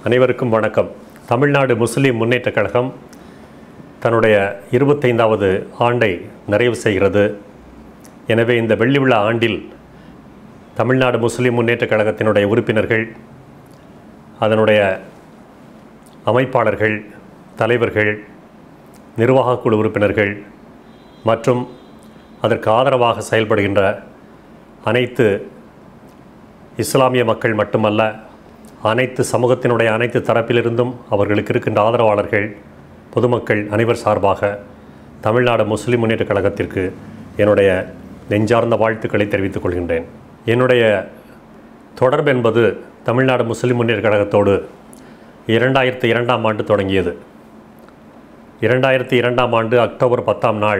அனைவருக்கும் வணக்கம் தமிழ்நாடு முஸ்லிம் முன்னேற்றக் கழகம் தன்னுடைய இருபத்தைந்தாவது ஆண்டை நிறைவு செய்கிறது எனவே இந்த வெள்ளி விழா ஆண்டில் தமிழ்நாடு முஸ்லிம் முன்னேற்றக் கழகத்தினுடைய உறுப்பினர்கள் அதனுடைய அமைப்பாளர்கள் தலைவர்கள் நிர்வாகக் குழு உறுப்பினர்கள் மற்றும் அதற்கு ஆதரவாக செயல்படுகின்ற அனைத்து இஸ்லாமிய மக்கள் மட்டுமல்ல அனைத்து சமூகத்தினுடைய அனைத்து தரப்பிலிருந்தும் அவர்களுக்கு இருக்கின்ற ஆதரவாளர்கள் பொதுமக்கள் அனைவர் சார்பாக தமிழ்நாடு முஸ்லிம் முன்னேற்றக் கழகத்திற்கு என்னுடைய நெஞ்சார்ந்த வாழ்த்துக்களை தெரிவித்துக் கொள்கின்றேன் என்னுடைய தொடர்பு என்பது தமிழ்நாடு முஸ்லிம் முன்னேற்றக் கழகத்தோடு இரண்டாயிரத்தி இரண்டாம் ஆண்டு தொடங்கியது இரண்டாயிரத்தி இரண்டாம் ஆண்டு அக்டோபர் பத்தாம் நாள்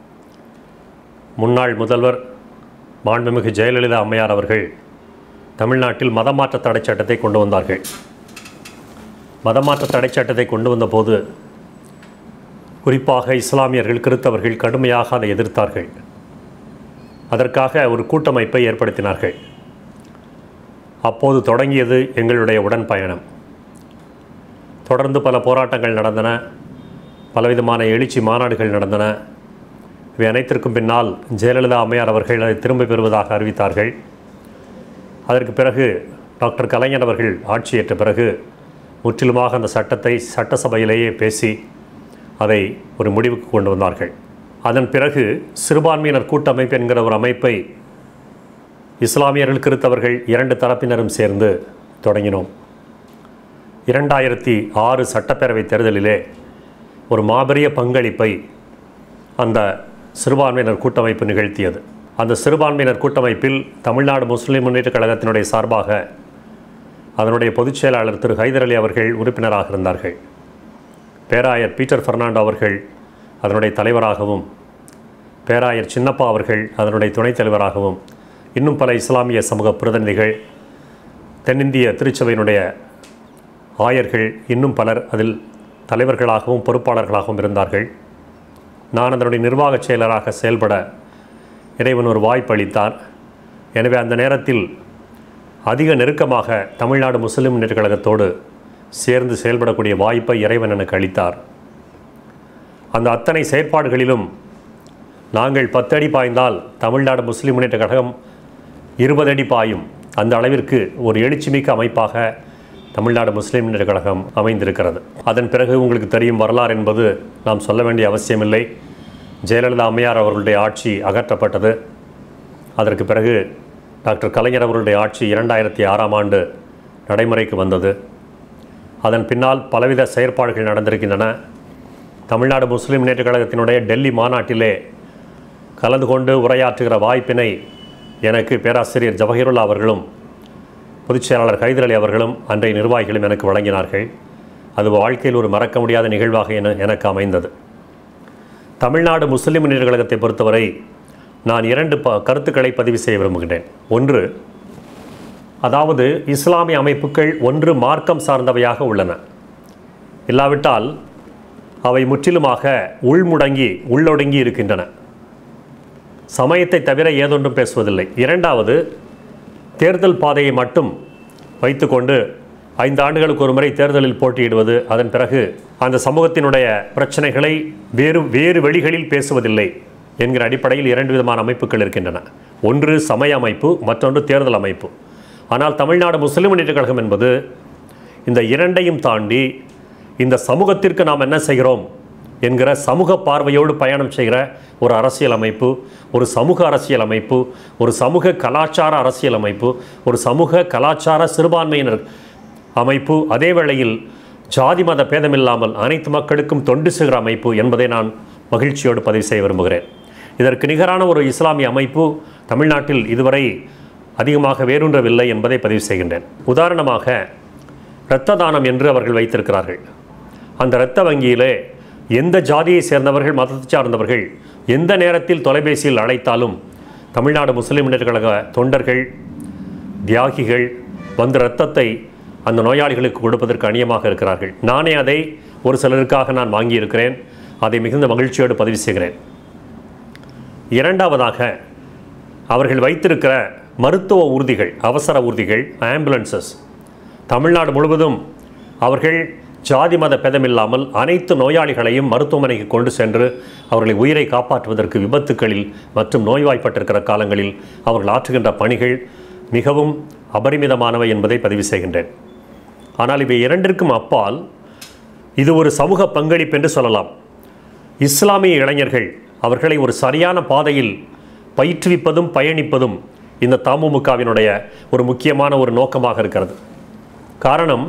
முன்னாள் முதல்வர் மாண்புமிகு ஜெயலலிதா அம்மையார் அவர்கள் தமிழ்நாட்டில் மதமாற்ற தடை சட்டத்தை கொண்டு வந்தார்கள் மதமாற்ற தடை சட்டத்தை கொண்டு வந்தபோது குறிப்பாக இஸ்லாமியர்கள் கிறித்தவர்கள் கடுமையாக அதை எதிர்த்தார்கள் அதற்காக ஒரு கூட்டமைப்பை ஏற்படுத்தினார்கள் அப்போது தொடங்கியது எங்களுடைய உடன் பயணம் தொடர்ந்து பல போராட்டங்கள் நடந்தன பலவிதமான எழுச்சி மாநாடுகள் நடந்தன இவை அனைத்திற்கும் பின்னால் ஜெயலலிதா அம்மையார் அவர்கள் அதை திரும்ப பெறுவதாக அறிவித்தார்கள் அதற்கு பிறகு டாக்டர் கலைஞர் அவர்கள் ஆட்சியேற்ற பிறகு முற்றிலுமாக அந்த சட்டத்தை சட்டசபையிலேயே பேசி அதை ஒரு முடிவுக்கு கொண்டு வந்தார்கள் அதன் பிறகு சிறுபான்மையினர் கூட்டமைப்பு என்கிற ஒரு அமைப்பை இஸ்லாமியர்கள் கிறித்தவர்கள் இரண்டு தரப்பினரும் சேர்ந்து தொடங்கினோம் இரண்டாயிரத்தி ஆறு சட்டப்பேரவை தேர்தலிலே ஒரு மாபெரிய பங்களிப்பை அந்த சிறுபான்மையினர் கூட்டமைப்பு நிகழ்த்தியது அந்த சிறுபான்மையினர் கூட்டமைப்பில் தமிழ்நாடு முஸ்லிம் முன்னேற்றக் கழகத்தினுடைய சார்பாக அதனுடைய பொதுச் செயலாளர் திரு ஹைதர் அலி அவர்கள் உறுப்பினராக இருந்தார்கள் பேராயர் பீட்டர் பெர்னாண்டோ அவர்கள் அதனுடைய தலைவராகவும் பேராயர் சின்னப்பா அவர்கள் அதனுடைய துணைத் தலைவராகவும் இன்னும் பல இஸ்லாமிய சமூக பிரதிநிதிகள் தென்னிந்திய திருச்சபையினுடைய ஆயர்கள் இன்னும் பலர் அதில் தலைவர்களாகவும் பொறுப்பாளர்களாகவும் இருந்தார்கள் நான் அதனுடைய நிர்வாகச் செயலராக செயல்பட இறைவன் ஒரு வாய்ப்பு அளித்தார் எனவே அந்த நேரத்தில் அதிக நெருக்கமாக தமிழ்நாடு முஸ்லிம் முன்னேற்றக் கழகத்தோடு சேர்ந்து செயல்படக்கூடிய வாய்ப்பை இறைவன் எனக்கு அளித்தார் அந்த அத்தனை செயற்பாடுகளிலும் நாங்கள் பத்து அடி பாய்ந்தால் தமிழ்நாடு முஸ்லிம் முன்னேற்றக் கழகம் இருபது அடி பாயும் அந்த அளவிற்கு ஒரு எழுச்சிமிக்க அமைப்பாக தமிழ்நாடு முஸ்லிம் முன்னேற்றக் கழகம் அமைந்திருக்கிறது அதன் பிறகு உங்களுக்கு தெரியும் வரலாறு என்பது நாம் சொல்ல வேண்டிய அவசியமில்லை ஜெயலலிதா அம்மையார் அவர்களுடைய ஆட்சி அகற்றப்பட்டது அதற்கு பிறகு டாக்டர் கலைஞர் அவர்களுடைய ஆட்சி இரண்டாயிரத்தி ஆறாம் ஆண்டு நடைமுறைக்கு வந்தது அதன் பின்னால் பலவித செயற்பாடுகள் நடந்திருக்கின்றன தமிழ்நாடு முஸ்லிம் முன்னேற்றக் கழகத்தினுடைய டெல்லி மாநாட்டிலே கலந்து கொண்டு உரையாற்றுகிற வாய்ப்பினை எனக்கு பேராசிரியர் ஜவஹருல்லா அவர்களும் பொதுச் செயலாளர் ஹைதர் அலி அவர்களும் அன்றைய நிர்வாகிகளும் எனக்கு வழங்கினார்கள் அது வாழ்க்கையில் ஒரு மறக்க முடியாத நிகழ்வாக என எனக்கு அமைந்தது தமிழ்நாடு முஸ்லிம் முன்னேற்ற கழகத்தை பொறுத்தவரை நான் இரண்டு ப கருத்துக்களை பதிவு செய்ய விரும்புகின்றேன் ஒன்று அதாவது இஸ்லாமிய அமைப்புகள் ஒன்று மார்க்கம் சார்ந்தவையாக உள்ளன இல்லாவிட்டால் அவை முற்றிலுமாக உள்முடங்கி உள்ளொடுங்கி இருக்கின்றன சமயத்தை தவிர ஏதொன்றும் பேசுவதில்லை இரண்டாவது தேர்தல் பாதையை மட்டும் வைத்துக்கொண்டு ஐந்து ஆண்டுகளுக்கு ஒரு முறை தேர்தலில் போட்டியிடுவது அதன் பிறகு அந்த சமூகத்தினுடைய பிரச்சனைகளை வேறு வேறு வழிகளில் பேசுவதில்லை என்கிற அடிப்படையில் இரண்டு விதமான அமைப்புகள் இருக்கின்றன ஒன்று சமய அமைப்பு மற்றொன்று தேர்தல் அமைப்பு ஆனால் தமிழ்நாடு முஸ்லிம் முன்னேற்றக் கழகம் என்பது இந்த இரண்டையும் தாண்டி இந்த சமூகத்திற்கு நாம் என்ன செய்கிறோம் என்கிற சமூக பார்வையோடு பயணம் செய்கிற ஒரு அரசியல் அமைப்பு ஒரு சமூக அரசியல் அமைப்பு ஒரு சமூக கலாச்சார அரசியல் அமைப்பு ஒரு சமூக கலாச்சார சிறுபான்மையினர் அமைப்பு அதே வேளையில் ஜாதி மத பேதமில்லாமல் அனைத்து மக்களுக்கும் தொண்டு செய்கிற அமைப்பு என்பதை நான் மகிழ்ச்சியோடு பதிவு செய்ய விரும்புகிறேன் இதற்கு நிகரான ஒரு இஸ்லாமிய அமைப்பு தமிழ்நாட்டில் இதுவரை அதிகமாக வேரூன்றவில்லை என்பதை பதிவு செய்கின்றேன் உதாரணமாக இரத்த தானம் என்று அவர்கள் வைத்திருக்கிறார்கள் அந்த இரத்த வங்கியிலே எந்த ஜாதியை சேர்ந்தவர்கள் மதத்தை சார்ந்தவர்கள் எந்த நேரத்தில் தொலைபேசியில் அழைத்தாலும் தமிழ்நாடு முஸ்லிம் முன்னேற்ற கழக தொண்டர்கள் தியாகிகள் வந்து இரத்தத்தை அந்த நோயாளிகளுக்கு கொடுப்பதற்கு அணியமாக இருக்கிறார்கள் நானே அதை ஒரு சிலருக்காக நான் வாங்கியிருக்கிறேன் அதை மிகுந்த மகிழ்ச்சியோடு பதிவு செய்கிறேன் இரண்டாவதாக அவர்கள் வைத்திருக்கிற மருத்துவ ஊர்திகள் அவசர ஊர்திகள் ஆம்புலன்சஸ் தமிழ்நாடு முழுவதும் அவர்கள் ஜாதி மத பேதமில்லாமல் அனைத்து நோயாளிகளையும் மருத்துவமனைக்கு கொண்டு சென்று அவர்களை உயிரை காப்பாற்றுவதற்கு விபத்துக்களில் மற்றும் நோய்வாய்ப்பட்டிருக்கிற காலங்களில் அவர்கள் ஆற்றுகின்ற பணிகள் மிகவும் அபரிமிதமானவை என்பதை பதிவு செய்கின்றேன் ஆனால் இவை இரண்டிற்கும் அப்பால் இது ஒரு சமூக பங்களிப்பு என்று சொல்லலாம் இஸ்லாமிய இளைஞர்கள் அவர்களை ஒரு சரியான பாதையில் பயிற்றுவிப்பதும் பயணிப்பதும் இந்த தமுமுகவினுடைய ஒரு முக்கியமான ஒரு நோக்கமாக இருக்கிறது காரணம்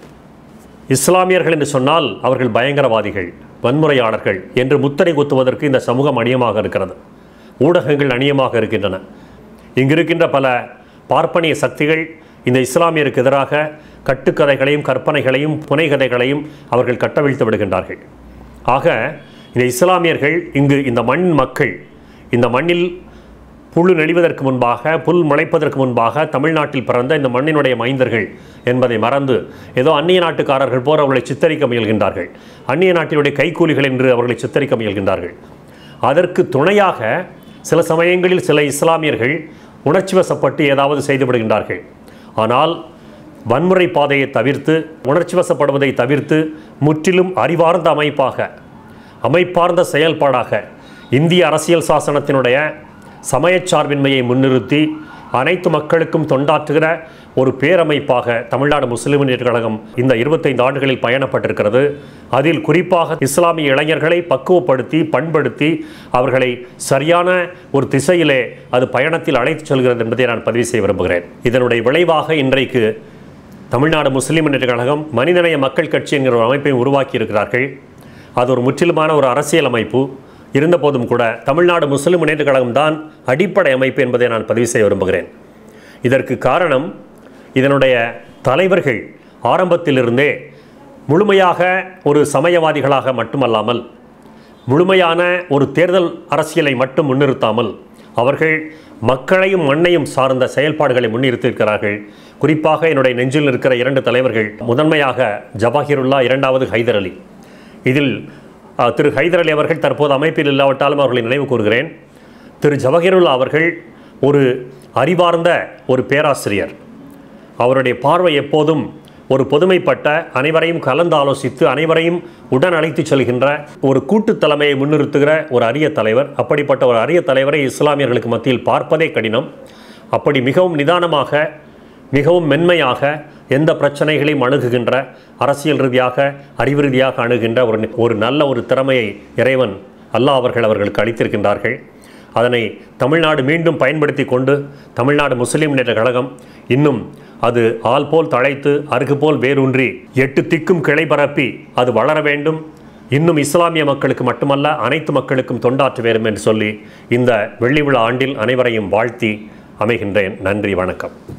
இஸ்லாமியர்கள் என்று சொன்னால் அவர்கள் பயங்கரவாதிகள் வன்முறையாளர்கள் என்று முத்திரை குத்துவதற்கு இந்த சமூகம் அணியமாக இருக்கிறது ஊடகங்கள் அணியமாக இருக்கின்றன இங்கு இருக்கின்ற பல பார்ப்பனிய சக்திகள் இந்த இஸ்லாமியருக்கு எதிராக கட்டுக்கதைகளையும் கற்பனைகளையும் புனைகதைகளையும் அவர்கள் கட்டவிழ்த்து விடுகின்றார்கள் ஆக இந்த இஸ்லாமியர்கள் இங்கு இந்த மண் மக்கள் இந்த மண்ணில் புழு நெளிவதற்கு முன்பாக புல் முளைப்பதற்கு முன்பாக தமிழ்நாட்டில் பிறந்த இந்த மண்ணினுடைய மைந்தர்கள் என்பதை மறந்து ஏதோ அந்நிய நாட்டுக்காரர்கள் போர் அவர்களை சித்தரிக்க முயல்கின்றார்கள் அந்நிய நாட்டினுடைய கைக்கூலிகள் என்று அவர்களை சித்தரிக்க முயல்கின்றார்கள் அதற்கு துணையாக சில சமயங்களில் சில இஸ்லாமியர்கள் உணர்ச்சி வசப்பட்டு ஏதாவது செய்து விடுகின்றார்கள் ஆனால் வன்முறை பாதையை தவிர்த்து உணர்ச்சி வசப்படுவதை தவிர்த்து முற்றிலும் அறிவார்ந்த அமைப்பாக அமைப்பார்ந்த செயல்பாடாக இந்திய அரசியல் சாசனத்தினுடைய சமயச்சார்பின்மையை முன்னிறுத்தி அனைத்து மக்களுக்கும் தொண்டாற்றுகிற ஒரு பேரமைப்பாக தமிழ்நாடு முஸ்லிம் முன்னேற்ற கழகம் இந்த இருபத்தைந்து ஆண்டுகளில் பயணப்பட்டிருக்கிறது அதில் குறிப்பாக இஸ்லாமிய இளைஞர்களை பக்குவப்படுத்தி பண்படுத்தி அவர்களை சரியான ஒரு திசையிலே அது பயணத்தில் அழைத்துச் செல்கிறது என்பதை நான் பதிவு செய்ய விரும்புகிறேன் இதனுடைய விளைவாக இன்றைக்கு தமிழ்நாடு முஸ்லிம் முன்னேற்ற கழகம் மனிதநேய மக்கள் கட்சி என்கிற ஒரு அமைப்பை உருவாக்கி இருக்கிறார்கள் அது ஒரு முற்றிலுமான ஒரு அரசியல் அமைப்பு இருந்தபோதும் கூட தமிழ்நாடு முஸ்லிம் முன்னேற்ற கழகம் தான் அடிப்படை அமைப்பு என்பதை நான் பதிவு செய்ய விரும்புகிறேன் இதற்கு காரணம் இதனுடைய தலைவர்கள் ஆரம்பத்திலிருந்தே முழுமையாக ஒரு சமயவாதிகளாக மட்டுமல்லாமல் முழுமையான ஒரு தேர்தல் அரசியலை மட்டும் முன்னிறுத்தாமல் அவர்கள் மக்களையும் மண்ணையும் சார்ந்த செயல்பாடுகளை முன்னிறுத்தியிருக்கிறார்கள் குறிப்பாக என்னுடைய நெஞ்சில் இருக்கிற இரண்டு தலைவர்கள் முதன்மையாக ஜவாஹிருல்லா இரண்டாவது ஹைதர் அலி இதில் அஹ், திரு ஹைதர் அலி அவர்கள் தற்போது அமைப்பில் இல்லாவிட்டாலும் அவர்களை நினைவு கூறுகிறேன் திரு ஜவஹிருல்லா அவர்கள் ஒரு அறிவார்ந்த ஒரு பேராசிரியர் அவருடைய பார்வை எப்போதும் ஒரு பொதுமைப்பட்ட அனைவரையும் கலந்து ஆலோசித்து அனைவரையும் உடன் அழைத்துச் செல்கின்ற ஒரு கூட்டு தலைமையை முன்னிறுத்துகிற ஒரு அரிய தலைவர் அப்படிப்பட்ட ஒரு அரிய தலைவரை இஸ்லாமியர்களுக்கு மத்தியில் பார்ப்பதே கடினம் அப்படி மிகவும் நிதானமாக மிகவும் மென்மையாக எந்த பிரச்சனைகளையும் அணுகுகின்ற அரசியல் ரீதியாக அறிவு ரீதியாக அணுகின்ற ஒரு ஒரு நல்ல ஒரு திறமையை இறைவன் அல்லாஹ் அவர்கள் அவர்களுக்கு அளித்திருக்கின்றார்கள் அதனை தமிழ்நாடு மீண்டும் பயன்படுத்தி கொண்டு தமிழ்நாடு முஸ்லீம் முன்னேற்ற கழகம் இன்னும் அது ஆள் போல் தழைத்து அருகு போல் வேரூன்றி எட்டு திக்கும் கிளை பரப்பி அது வளர வேண்டும் இன்னும் இஸ்லாமிய மக்களுக்கு மட்டுமல்ல அனைத்து மக்களுக்கும் தொண்டாற்ற வேண்டும் என்று சொல்லி இந்த வெள்ளி விழா ஆண்டில் அனைவரையும் வாழ்த்தி அமைகின்றேன் நன்றி வணக்கம்